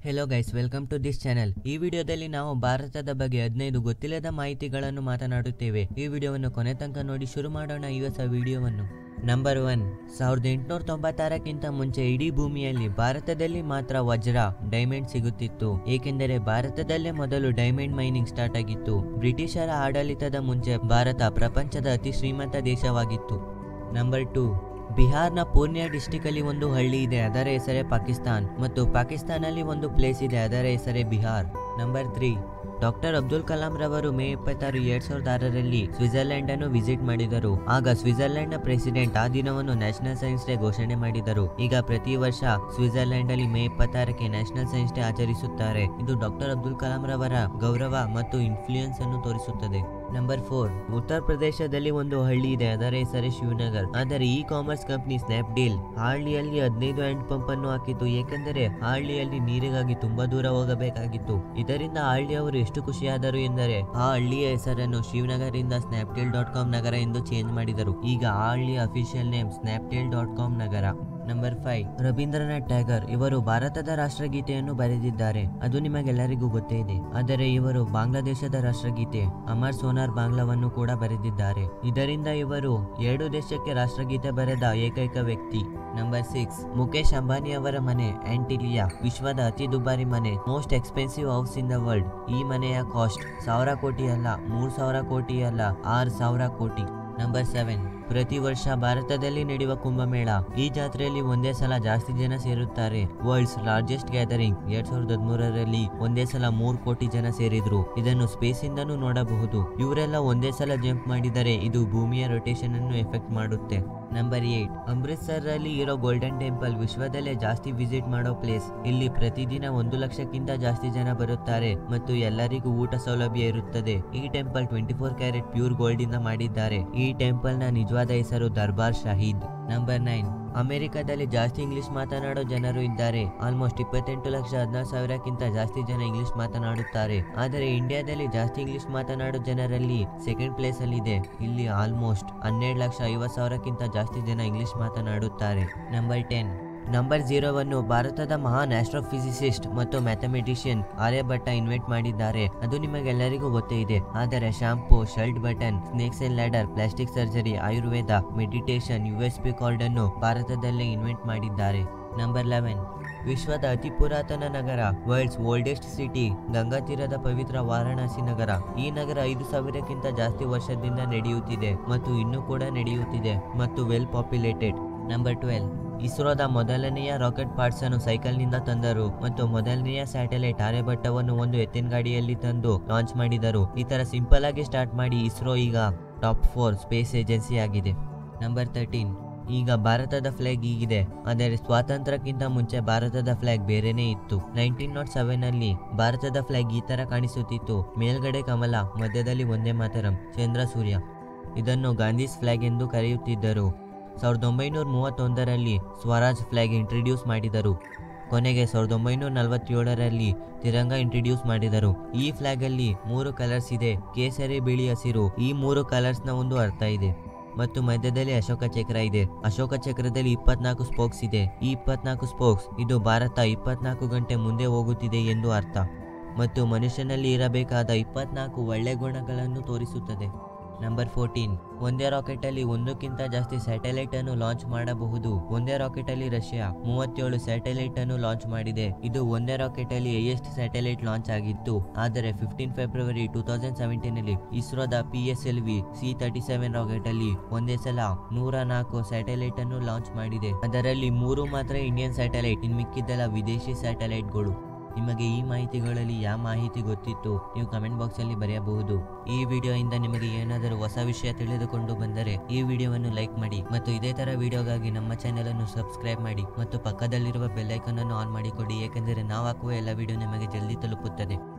hello guys welcome to this channel ಈ ವಿಡಿಯೋದಲ್ಲಿ ನಾವು ಭಾರತದ ಬಗ್ಗೆ ಹದಿನೈದು ಗೊತ್ತಿಲ್ಲದ ಮಾಹಿತಿಗಳನ್ನು ಮಾತನಾಡುತ್ತೇವೆ ಈ ವಿಡಿಯೋವನ್ನು ಕೊನೆ ತನಕ ನೋಡಿ ಶುರು ಮಾಡೋಣ ಈ ಹೊಸ ವಿಡಿಯೋವನ್ನು ನಂಬರ್ ಒನ್ ಸಾವಿರದ ಎಂಟುನೂರ ತೊಂಬತ್ತಾರಕ್ಕಿಂತ ಮುಂಚೆ ಇಡೀ ಭೂಮಿಯಲ್ಲಿ ಭಾರತದಲ್ಲಿ ಮಾತ್ರ ವಜ್ರ ಡೈಮಂಡ್ ಸಿಗುತ್ತಿತ್ತು ಏಕೆಂದರೆ ಭಾರತದಲ್ಲೇ ಮೊದಲು ಡೈಮಂಡ್ ಮೈನಿಂಗ್ ಸ್ಟಾರ್ಟ್ ಆಗಿತ್ತು ಬ್ರಿಟಿಷರ ಆಡಳಿತದ ಮುಂಚೆ ಭಾರತ ಪ್ರಪಂಚದ ಅತಿ ಶ್ರೀಮಂತ ದೇಶವಾಗಿತ್ತು ನಂಬರ್ ಟೂ ಬಿಹಾರ್ನ ಪೂರ್ಣಿಯಾ ಡಿಸ್ಟಿಕ್ ಅಲ್ಲಿ ಒಂದು ಹಳ್ಳಿ ಇದೆ ಅದರ ಹೆಸರೇ ಪಾಕಿಸ್ತಾನ್ ಮತ್ತು ಪಾಕಿಸ್ತಾನಲ್ಲಿ ಒಂದು ಪ್ಲೇಸ್ ಇದೆ ಅದರ ಹೆಸರೇ Bihar number three doctor Abdul Kalam ರವರು ಮೇ ಇಪ್ಪತ್ತಾರು ಎರಡ್ ಸಾವಿರದ ಆರರಲ್ಲಿ ಸ್ವಿಟ್ಜರ್ಲೆಂಡ್ ಅನ್ನು ವಿಸಿಟ್ ಮಾಡಿದರು ಆಗ ಸ್ವಿಟ್ಜರ್ಲೆಂಡ್ ನ ಪ್ರೆಸಿಡೆಂಟ್ ಆ ದಿನವನ್ನು ನ್ಯಾಷನಲ್ ಸೈನ್ಸ್ ಡೇ ಘೋಷಣೆ ಮಾಡಿದರು ಈಗ ಪ್ರತಿ ವರ್ಷ ಸ್ವಿಟ್ಜರ್ಲೆಂಡ್ ಅಲ್ಲಿ ಮೇ ಇಪ್ಪತ್ತಾರಕ್ಕೆ ನ್ಯಾಷನಲ್ ಸೈನ್ಸ್ ಡೇ ಆಚರಿಸುತ್ತಾರೆ ಇದು ಡಾಕ್ಟರ್ ಅಬ್ದುಲ್ ಕಲಾಂ ರವರ ಗೌರವ ಮತ್ತು ಇನ್ಫ್ಲೂಯೆನ್ಸ್ ಅನ್ನು ತೋರಿಸುತ್ತದೆ ನಂಬರ್ ಫೋರ್ ಉತ್ತರ ಪ್ರದೇಶದಲ್ಲಿ ಒಂದು ಹಳ್ಳಿ ಇದೆ ಅದರ ಹೆಸರೇ ಶಿವನಗರ್ ಆದರೆ ಇ ಕಾಮರ್ಸ್ ಕಂಪನಿ ಸ್ನ್ಯಾಪ್ಡೀಲ್ ಆ ಹಳ್ಳಿಯಲ್ಲಿ ಹದಿನೈದು ಹ್ಯಾಂಡ್ ಪಂಪ್ ಅನ್ನು ಹಾಕಿತ್ತು ಏಕೆಂದರೆ ಆ ಹಳ್ಳಿಯಲ್ಲಿ ನೀರಿಗಾಗಿ ತುಂಬಾ ದೂರ ಹೋಗಬೇಕಾಗಿತ್ತು ಇದರಿಂದ ಆ ಹಳ್ಳಿಯವರು ಎಷ್ಟು ಖುಷಿಯಾದರು ಎಂದರೆ ಆ ಹಳ್ಳಿಯ ಹೆಸರನ್ನು ಶಿವನಗರ್ ಇಂದ ಸ್ನ್ಯಾಪ್ಡೀಲ್ ಡಾಟ್ ಕಾಮ್ ನಗರ ಎಂದು ಚೇಂಜ್ ಮಾಡಿದರು ಈಗ ಆ ಹಳ್ಳಿಯ official name Snapdeal dot com ನಗರ ನಂಬರ್ ಫೈವ್ ರವೀಂದ್ರನಾಥ್ ಟ್ಯಾಗರ್ ಇವರು ಭಾರತದ ರಾಷ್ಟ್ರಗೀತೆಯನ್ನು ಬರೆದಿದ್ದಾರೆ ಅದು ನಿಮಗೆಲ್ಲರಿಗೂ ಗೊತ್ತೇ ಇದೆ ಆದರೆ ಇವರು ಬಾಂಗ್ಲಾದೇಶದ ರಾಷ್ಟ್ರಗೀತೆ ಅಮರ್ ಸೋನಾರ್ ಬಾಂಗ್ಲಾವನ್ನು ಕೂಡ ಬರೆದಿದ್ದಾರೆ ಇದರಿಂದ ಇವರು ಎರಡು ದೇಶಕ್ಕೆ ರಾಷ್ಟ್ರಗೀತೆ ಬರೆದ ಏಕೈಕ ವ್ಯಕ್ತಿ ನಂಬರ್ ಸಿಕ್ಸ್ ಮುಖೇಶ್ ಅಂಬಾನಿ ಅವರ ಮನೆ ಆಂಟಿಲಿಯಾ ವಿಶ್ವದ ಅತಿ ದುಬಾರಿ ಮನೆ most expensive house in the world ಈ ಮನೆಯ ಕಾಸ್ಟ್ ಸಾವಿರ ಕೋಟಿ ಅಲ್ಲ ಮೂರ್ ಸಾವಿರ ಕೋಟಿ ಅಲ್ಲ ಆರು ಸಾವಿರ ಕೋಟಿ ನಂಬರ್ ಸೆವೆನ್ ಪ್ರತಿ ವರ್ಷ ಭಾರತದಲ್ಲಿ ನಡೆಯುವ ಕುಂಭಮೇಳ ಈ ಜಾತ್ರೆಯಲ್ಲಿ ಒಂದೇ ಸಲ ಜಾಸ್ತಿ ಜನ ಸೇರುತ್ತಾರೆ ವರ್ಲ್ಡ್ಸ್ ಲಾರ್ಜೆಸ್ಟ್ ಗ್ಯಾದರಿಂಗ್ ಎರಡ್ ಸಾವಿರದ ಹದಿಮೂರರಲ್ಲಿ ಒಂದೇ ಸಲ ಮೂರ್ ಕೋಟಿ ಜನ ಸೇರಿದ್ರು ಇದನ್ನು ಸ್ಪೇಸ್ ಇಂದನೂ ನೋಡಬಹುದು ಇವರೆಲ್ಲ ಒಂದೇ ಸಲ ಜಂಪ್ ಮಾಡಿದರೆ ಇದು ಭೂಮಿಯ ರೊಟೇಷನ್ ಅನ್ನು ಎಫೆಕ್ಟ್ ಮಾಡುತ್ತೆ ನಂಬರ್ ಏಟ್ ಅಮೃತ್ಸರ್ ಅಲ್ಲಿ ಇರೋ ಗೋಲ್ಡನ್ ಟೆಂಪಲ್ ವಿಶ್ವದಲ್ಲೇ ಜಾಸ್ತಿ ವಿಸಿಟ್ ಮಾಡೋ ಪ್ಲೇಸ್ ಇಲ್ಲಿ ಪ್ರತಿದಿನ ಒಂದು ಲಕ್ಷಕ್ಕಿಂತ ಜಾಸ್ತಿ ಜನ ಬರುತ್ತಾರೆ ಮತ್ತು ಎಲ್ಲರಿಗೂ ಊಟ ಸೌಲಭ್ಯ ಇರುತ್ತದೆ ಈ temple twenty four carat pure gold ಇಂದ ಮಾಡಿದ್ದಾರೆ ಈ ಟೆಂಪಲ್ ನ ನಿಜವಾದ ಹೆಸರು ದರ್ಬಾರ್ ಶಾಹೀದ್ ನಂಬರ್ ನೈನ್ ಅಮೆರಿಕದಲ್ಲಿ ಜಾಸ್ತಿ ಇಂಗ್ಲಿಷ್ ಮಾತನಾಡೋ ಜನರು ಇದ್ದಾರೆ ಆಲ್ಮೋಸ್ಟ್ ಇಪ್ಪತ್ತೆಂಟು ಲಕ್ಷ ಹದಿನಾರು ಸಾವಿರಕ್ಕಿಂತ ಜಾಸ್ತಿ ಜನ ಇಂಗ್ಲಿಷ್ ಮಾತನಾಡುತ್ತಾರೆ ಆದರೆ ಇಂಡಿಯಾದಲ್ಲಿ ಜಾಸ್ತಿ ಇಂಗ್ಲಿಷ್ ಮಾತನಾಡೋ ಜನರಲ್ಲಿ ಸೆಕೆಂಡ್ ಪ್ಲೇಸ್ ಅಲ್ಲಿ ಇದೆ ಇಲ್ಲಿ ಆಲ್ಮೋಸ್ಟ್ ಹನ್ನೆರಡು ಲಕ್ಷ ಐವತ್ತು ಸಾವಿರಕ್ಕಿಂತ ಜಾಸ್ತಿ ಜನ ಇಂಗ್ಲಿಷ್ ಮಾತನಾಡುತ್ತಾರೆ ನಂಬರ್ ಟೆನ್ ನಂಬರ್ ಜೀರೋವನ್ನು ಭಾರತದ ಮಹಾನ್ ಆಸ್ಟ್ರೋಫಿಸಿಸಿಸ್ಟ್ ಮತ್ತು ಮ್ಯಾಥಮೆಟಿಷಿಯನ್ ಆರ್ಯಭಟ್ಟ ಇನ್ವೆಂಟ್ ಮಾಡಿದ್ದಾರೆ ಅದು ನಿಮಗೆಲ್ಲರಿಗೂ ಗೊತ್ತೇ ಇದೆ ಆದರೆ shampoo shirt button snakes and ladder plastic surgery Ayurveda meditation U S P card ಅನ್ನು ಭಾರತದಲ್ಲೇ ಇನ್ವೆಂಟ್ ಮಾಡಿದ್ದಾರೆ ನಂಬರ್ ಲೆವೆನ್ ವಿಶ್ವದ ಅತಿ ಪುರಾತನ ನಗರ ವರ್ಲ್ಡ್ಸ್ ಓಲ್ಡೆಸ್ಟ್ ಸಿಟಿ ಗಂಗಾ ತೀರದ ಪವಿತ್ರ ವಾರಾಣಸಿ ನಗರ ಈ ನಗರ ಐದು ಸಾವಿರಕ್ಕಿಂತ ಜಾಸ್ತಿ ವರ್ಷದಿಂದ ನಡೆಯುತ್ತಿದೆ ಮತ್ತು ಇನ್ನೂ ಕೂಡ ನಡೆಯುತ್ತಿದೆ ಮತ್ತು ವೆಲ್ ಪಾಪ್ಯುಲೇಟೆಡ್ ನಂಬರ್ ಟ್ವೆಲ್ ಇಸ್ರೋದ ಮೊದಲನೆಯ ರಾಕೆಟ್ ಪಾರ್ಟ್ಸ್ ಅನ್ನು ಸೈಕಲ್ನಿಂದ ತಂದರು ಮತ್ತು ಮೊದಲನೆಯ ಸ್ಯಾಟಲೈಟ್ ಆರ್ಯಭಟ್ಟವನ್ನು ಒಂದು ಎತ್ತಿನ ಗಾಡಿಯಲ್ಲಿ ತಂದು ಲಾಂಚ್ ಮಾಡಿದರು ಈ ತರ ಸಿಂಪಲ್ ಆಗಿ ಸ್ಟಾರ್ಟ್ ಮಾಡಿ ಇಸ್ರೋ ಈಗ ಟಾಪ್ ಫೋರ್ ಸ್ಪೇಸ್ ಏಜೆನ್ಸಿ ಆಗಿದೆ ನಂಬರ್ ತರ್ಟೀನ್ ಈಗ ಭಾರತದ ಫ್ಲಾಗ್ ಹೀಗಿದೆ ಆದರೆ ಸ್ವಾತಂತ್ರ್ಯಕ್ಕಿಂತ ಮುಂಚೆ ಭಾರತದ ಫ್ಲಾಗ್ ಬೇರೆನೇ ಇತ್ತು ನೈನ್ಟೀನ್ ನಾಟ್ ಸೆವೆನ್ ಅಲ್ಲಿ ಭಾರತದ ಫ್ಲಾಗ್ ಈ ತರ ಕಾಣಿಸುತ್ತಿತ್ತು ಮೇಲ್ಗಡೆ ಕಮಲ ಮಧ್ಯದಲ್ಲಿ ಒಂದೇ ಮಾತರಂ ಚಂದ್ರ ಸೂರ್ಯ ಇದನ್ನು ಗಾಂಧೀಸ್ ಫ್ಲಾಗ್ ಎಂದು ಕರೆಯುತ್ತಿದ್ದರು ಸಾವಿರದ ಒಂಬೈನೂರ ಮೂವತ್ತೊಂದರಲ್ಲಿ ಸ್ವರಾಜ್ ಫ್ಲಾಗ್ ಇಂಟ್ರಡ್ಯೂಸ್ ಮಾಡಿದರು ಕೊನೆಗೆ ಸಾವಿರದ ಒಂಬೈನೂರ ನಲವತ್ತೇಳರಲ್ಲಿ ತಿರಂಗ ಇಂಟ್ರಡ್ಯೂಸ್ ಮಾಡಿದರು ಈ ಫ್ಲಾಗ್ ಅಲ್ಲಿ ಮೂರು ಕಲರ್ಸ್ ಇದೆ ಕೇಸರಿ ಬಿಳಿ ಹಸಿರು ಈ ಮೂರು ಕಲರ್ಸ್ ನ ಒಂದು ಅರ್ಥ ಇದೆ ಮತ್ತು ಮಧ್ಯದಲ್ಲಿ ಅಶೋಕ ಚಕ್ರ ಇದೆ ಅಶೋಕ ಚಕ್ರದಲ್ಲಿ ಇಪ್ಪತ್ನಾಲ್ಕು ಸ್ಪೋಕ್ಸ್ ಇದೆ ಈ ಇಪ್ಪತ್ನಾಲ್ಕು ಸ್ಪೋಕ್ಸ್ ಇದು ಭಾರತ ಇಪ್ಪತ್ನಾಲ್ಕು ಗಂಟೆ ಮುಂದೆ ಹೋಗುತ್ತಿದೆ ಎಂದು ಅರ್ಥ ಮತ್ತು ಮನುಷ್ಯನಲ್ಲಿ ಇರಬೇಕಾದ ಇಪ್ಪತ್ನಾಲ್ಕು ಒಳ್ಳೆ ಗುಣಗಳನ್ನು ತೋರಿಸುತ್ತದೆ ನಂಬರ್ ಫೋರ್ಟೀನ್ ಒಂದೇ ರಾಕೆಟ್ ಅಲ್ಲಿ ಒಂದಕ್ಕಿಂತ ಜಾಸ್ತಿ ಸ್ಯಾಟಲೈಟ್ ಅನ್ನು ಲಾಂಚ್ ಮಾಡಬಹುದು ಒಂದೇ ರಾಕೆಟ್ ಅಲ್ಲಿ ರಷ್ಯಾ ಮೂವತ್ತೇಳು ಸ್ಯಾಟಲೈಟ್ ಅನ್ನು ಲಾಂಚ್ ಮಾಡಿದೆ ಇದು ಒಂದೇ ರಾಕೆಟ್ ಅಲ್ಲಿ ಹೈಯೆಸ್ಟ್ ಸ್ಯಾಟಲೈಟ್ ಲಾಂಚ್ ಆಗಿತ್ತು ಆದರೆ fifteen February two thousand seventeen ಅಲ್ಲಿ ಇಸ್ರೋದ P S L V C thirty seven rocket ಅಲ್ಲಿ ಒಂದೇ ಸಲ ನೂರ ನಾಲ್ಕು ಸ್ಯಾಟಲೈಟ್ ಅನ್ನು ಲಾಂಚ್ ಮಾಡಿದೆ ಅದರಲ್ಲಿ ಮೂರು ಮಾತ್ರ ಇಂಡಿಯನ್ ಸ್ಯಾಟಲೈಟ್ ಇನ್ ಮಿಕ್ಕಿದ್ದೆಲ್ಲ ವಿದೇಶಿ ಸ್ಯಾಟಲೈಟ್ಗಳು ನಿಮಗೆ ಈ ಮಾಹಿತಿಗಳಲ್ಲಿ ಯಾವ ಮಾಹಿತಿ ಗೊತ್ತಿತ್ತು ನೀವು ಕಮೆಂಟ್ ಬಾಕ್ಸ್ ಅಲ್ಲಿ ಬರೆಯಬಹುದು ಈ ವಿಡಿಯೋಯಿಂದ ನಿಮಗೆ ಏನಾದರೂ ಹೊಸ ವಿಷಯ ತಿಳಿದುಕೊಂಡು ಬಂದರೆ ಈ ವಿಡಿಯೋವನ್ನು ಲೈಕ್ ಮಾಡಿ ಮತ್ತು ಇದೇ ತರ ವಿಡಿಯೋಗಾಗಿ ನಮ್ಮ ಚಾನೆಲ್ ಅನ್ನು ಸಬ್ಸ್ಕ್ರೈಬ್ ಮಾಡಿ ಮತ್ತು ಪಕ್ಕದಲ್ಲಿರುವ ಬೆಲ್ ಐಕಾನ್ ಅನ್ನು ಆನ್ ಮಾಡಿಕೊಡಿ ಏಕೆಂದರೆ ನಾವು ಹಾಕುವ ಎಲ್ಲ ವಿಡಿಯೋ ನಿಮಗೆ ಜಲ್ದಿ ತಲುಪುತ್ತದೆ